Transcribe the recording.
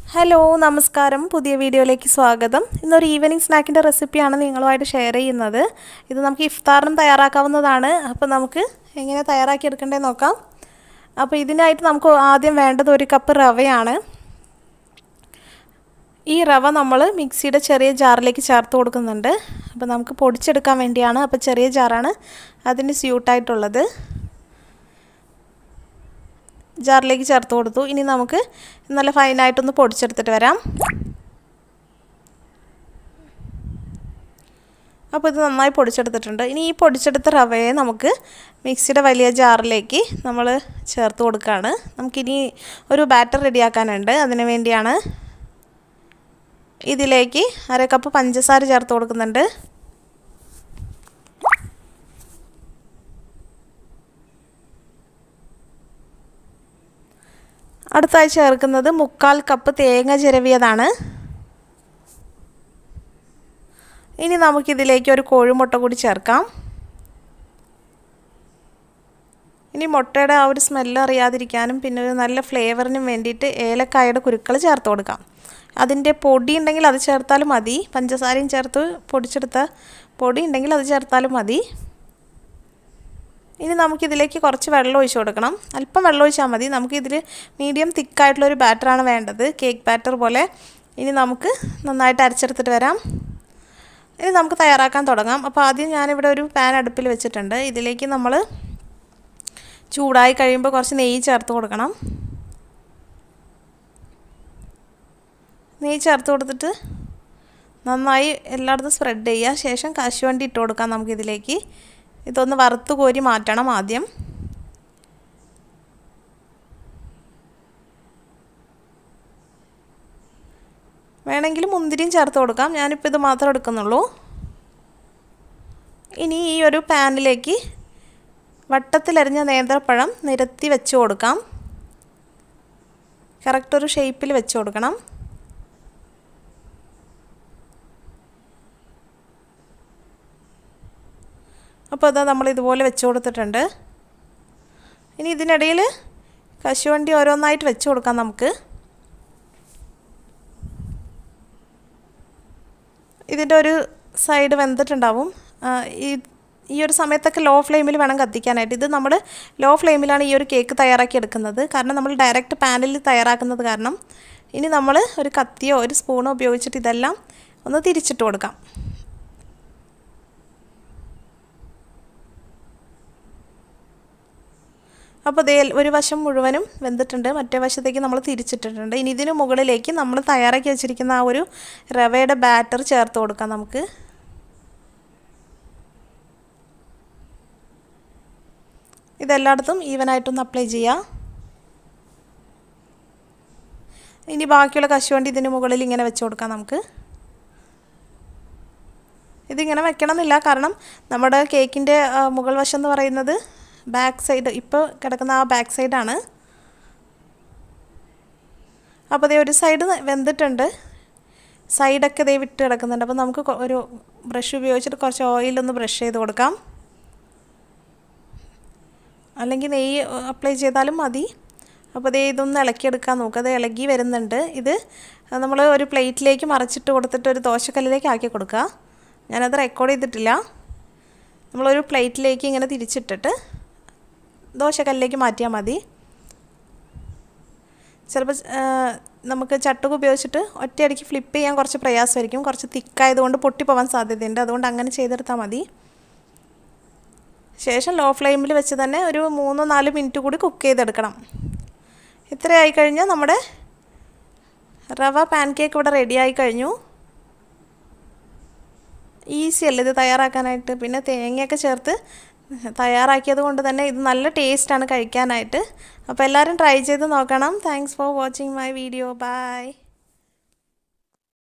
hello നമസ്കാരം പുതിയ വീഡിയോയിലേക്ക് സ്വാഗതം ഇന്നൊരു ഈവനിങ് സ്നാക്കിൻ്റെ റെസിപ്പിയാണ് നിങ്ങളുമായിട്ട് ഷെയർ ചെയ്യുന്നത് ഇത് നമുക്ക് ഇഫ്താറിനും തയ്യാറാക്കാവുന്നതാണ് അപ്പോൾ നമുക്ക് എങ്ങനെ തയ്യാറാക്കി എടുക്കേണ്ടത് നോക്കാം അപ്പോൾ ഇതിനായിട്ട് നമുക്ക് ആദ്യം വേണ്ടത് ഒരു കപ്പ് റവയാണ് ഈ റവ നമ്മൾ മിക്സിയുടെ ചെറിയ ജാറിലേക്ക് ചേർത്ത് കൊടുക്കുന്നുണ്ട് അപ്പോൾ നമുക്ക് പൊടിച്ചെടുക്കാൻ വേണ്ടിയാണ് അപ്പോൾ ചെറിയ ജാറാണ് അതിന് സ്യൂട്ടായിട്ടുള്ളത് ജാറിലേക്ക് ചേർത്ത് കൊടുത്തു ഇനി നമുക്ക് നല്ല ഫൈനായിട്ടൊന്ന് പൊടിച്ചെടുത്തിട്ട് വരാം അപ്പോൾ ഇത് നന്നായി പൊടിച്ചെടുത്തിട്ടുണ്ട് ഇനി ഈ പൊടിച്ചെടുത്ത റവയെ നമുക്ക് മിക്സിയുടെ വലിയ ജാറിലേക്ക് നമ്മൾ ചേർത്ത് കൊടുക്കുകയാണ് നമുക്കിനി ഒരു ബാറ്റർ റെഡിയാക്കാനുണ്ട് അതിന് വേണ്ടിയാണ് ഇതിലേക്ക് അര കപ്പ് പഞ്ചസാര ചേർത്ത് കൊടുക്കുന്നുണ്ട് അടുത്തായി ചേർക്കുന്നത് മുക്കാൽ കപ്പ് തേങ്ങ ചിരവിയതാണ് ഇനി നമുക്കിതിലേക്ക് ഒരു കോഴിമുട്ട കൂടി ചേർക്കാം ഇനി മുട്ടയുടെ ആ ഒരു സ്മെല്ല് അറിയാതിരിക്കാനും പിന്നെ ഒരു നല്ല ഫ്ലേവറിനും വേണ്ടിയിട്ട് ഏലക്കായയുടെ കുരുക്കൾ ചേർത്ത് കൊടുക്കാം അതിൻ്റെ പൊടി ഉണ്ടെങ്കിൽ അത് ചേർത്താലും മതി പഞ്ചസാരയും ചേർത്ത് പൊടിച്ചെടുത്ത പൊടി ഉണ്ടെങ്കിൽ അത് ചേർത്താലും മതി ഇനി നമുക്കിതിലേക്ക് കുറച്ച് വെള്ളം ഒഴിച്ച് കൊടുക്കണം അല്പം വെള്ളം ഒഴിച്ചാൽ മതി നമുക്കിതിൽ മീഡിയം തിക്കായിട്ടുള്ളൊരു ബാറ്ററാണ് വേണ്ടത് കേക്ക് ബാറ്റർ പോലെ ഇനി നമുക്ക് നന്നായിട്ട് അരച്ചെടുത്തിട്ട് വരാം ഇനി നമുക്ക് തയ്യാറാക്കാൻ തുടങ്ങാം അപ്പോൾ ആദ്യം ഞാനിവിടെ ഒരു പാൻ അടുപ്പിൽ വെച്ചിട്ടുണ്ട് ഇതിലേക്ക് നമ്മൾ ചൂടായി കഴിയുമ്പോൾ കുറച്ച് നെയ്യ് ചേർത്ത് കൊടുക്കണം നെയ്യ് ചേർത്ത് കൊടുത്തിട്ട് നന്നായി എല്ലായിടത്തും സ്പ്രെഡ് ചെയ്യുക ശേഷം കശുവണ്ടി ഇട്ട് കൊടുക്കാം നമുക്കിതിലേക്ക് ഇതൊന്ന് വറുത്ത് കോരി മാറ്റണം ആദ്യം വേണമെങ്കിൽ മുന്തിരിയും ചേർത്ത് കൊടുക്കാം ഞാനിപ്പോൾ ഇത് മാത്രം എടുക്കുന്നുള്ളൂ ഇനി ഈ ഒരു പാനിലേക്ക് വട്ടത്തിലരിഞ്ഞ നേന്ത്രപ്പഴം നിരത്തി വെച്ച് കൊടുക്കാം കറക്റ്റ് ഒരു ഷേപ്പിൽ വെച്ച് കൊടുക്കണം അപ്പോൾ അതാ നമ്മൾ ഇതുപോലെ വെച്ച് കൊടുത്തിട്ടുണ്ട് ഇനി ഇതിനിടയിൽ കശുവണ്ടി ഓരോന്നായിട്ട് വെച്ച് കൊടുക്കാം നമുക്ക് ഇതിൻ്റെ ഒരു സൈഡ് വെന്തിട്ടുണ്ടാവും ഈ ഈ ഒരു സമയത്തൊക്കെ ലോ ഫ്ലെയിമിൽ വേണം കത്തിക്കാനായിട്ട് ഇത് നമ്മൾ ലോ ഫ്ലെയിമിലാണ് ഈ ഒരു കേക്ക് തയ്യാറാക്കി എടുക്കുന്നത് കാരണം നമ്മൾ ഡയറക്റ്റ് പാനിൽ തയ്യാറാക്കുന്നത് കാരണം ഇനി നമ്മൾ ഒരു കത്തിയോ ഒരു സ്പൂണോ ഉപയോഗിച്ചിട്ട് ഇതെല്ലാം ഒന്ന് തിരിച്ചിട്ട് കൊടുക്കാം അപ്പോൾ ദേ ഒരു വശം മുഴുവനും വെന്തിട്ടുണ്ട് മറ്റേ വശത്തേക്ക് നമ്മൾ തിരിച്ചിട്ടിട്ടുണ്ട് ഇനി ഇതിന് മുകളിലേക്ക് നമ്മൾ തയ്യാറാക്കി വെച്ചിരിക്കുന്ന ആ ഒരു റവയുടെ ബാറ്റർ ചേർത്ത് കൊടുക്കാം നമുക്ക് ഇതെല്ലായിടത്തും ഈവനായിട്ടൊന്ന് അപ്ലൈ ചെയ്യാം ഇനി ബാക്കിയുള്ള കശുവണ്ടി ഇതിന് മുകളിൽ ഇങ്ങനെ വെച്ച് കൊടുക്കാം നമുക്ക് ഇതിങ്ങനെ വെക്കണമെന്നില്ല കാരണം നമ്മുടെ കേക്കിൻ്റെ മുകൾ വശം എന്ന് പറയുന്നത് ബാക്ക് സൈഡ് ഇപ്പോൾ കിടക്കുന്ന ആ ബാക്ക് സൈഡാണ് അപ്പോൾ ദേ ഒരു സൈഡ് വെന്തിട്ടുണ്ട് സൈഡൊക്കെ ദേ വിട്ട് കിടക്കുന്നുണ്ട് അപ്പോൾ നമുക്ക് ഒരു ബ്രഷ് ഉപയോഗിച്ചിട്ട് കുറച്ച് ഓയിലൊന്ന് ബ്രഷ് ചെയ്ത് കൊടുക്കാം അല്ലെങ്കിൽ നെയ്യ് അപ്ലൈ ചെയ്താലും മതി അപ്പോൾ ദേ ഇതൊന്ന് ഇളക്കിയെടുക്കാൻ നോക്കുക അത് ഇളകി വരുന്നുണ്ട് ഇത് നമ്മൾ ഒരു പ്ലേറ്റിലേക്ക് മറച്ചിട്ട് കൊടുത്തിട്ട് ഒരു ദോശക്കല്ലിലേക്ക് ആക്കി കൊടുക്കുക ഞാനത് റെക്കോർഡ് ചെയ്തിട്ടില്ല നമ്മളൊരു പ്ലേറ്റിലേക്ക് ഇങ്ങനെ തിരിച്ചിട്ടിട്ട് ദോശക്കല്ലിലേക്ക് മാറ്റിയാൽ മതി ചിലപ്പോൾ നമുക്ക് ചട്ടുക ഉപയോഗിച്ചിട്ട് ഒറ്റയടിക്ക് ഫ്ലിപ്പ് ചെയ്യാൻ കുറച്ച് പ്രയാസമായിരിക്കും കുറച്ച് തിക്കായതുകൊണ്ട് പൊട്ടിപ്പോവാൻ സാധ്യതയുണ്ട് അതുകൊണ്ട് അങ്ങനെ ചെയ്തെടുത്താൽ മതി ശേഷം ലോ ഫ്ലെയിമിൽ വെച്ച് തന്നെ ഒരു മൂന്നോ നാല് മിനിറ്റ് കൂടി കുക്ക് ചെയ്തെടുക്കണം ഇത്രയായി കഴിഞ്ഞാൽ നമ്മുടെ റവ പാൻ കേക്ക് ഇവിടെ റെഡി ആയി കഴിഞ്ഞു ഈസി അല്ലേ ഇത് തയ്യാറാക്കാനായിട്ട് പിന്നെ തേങ്ങയൊക്കെ ചേർത്ത് തയ്യാറാക്കിയത് കൊണ്ട് തന്നെ ഇത് നല്ല ടേസ്റ്റാണ് കഴിക്കാനായിട്ട് അപ്പോൾ എല്ലാവരും ട്രൈ ചെയ്ത് നോക്കണം thanks for watching my video by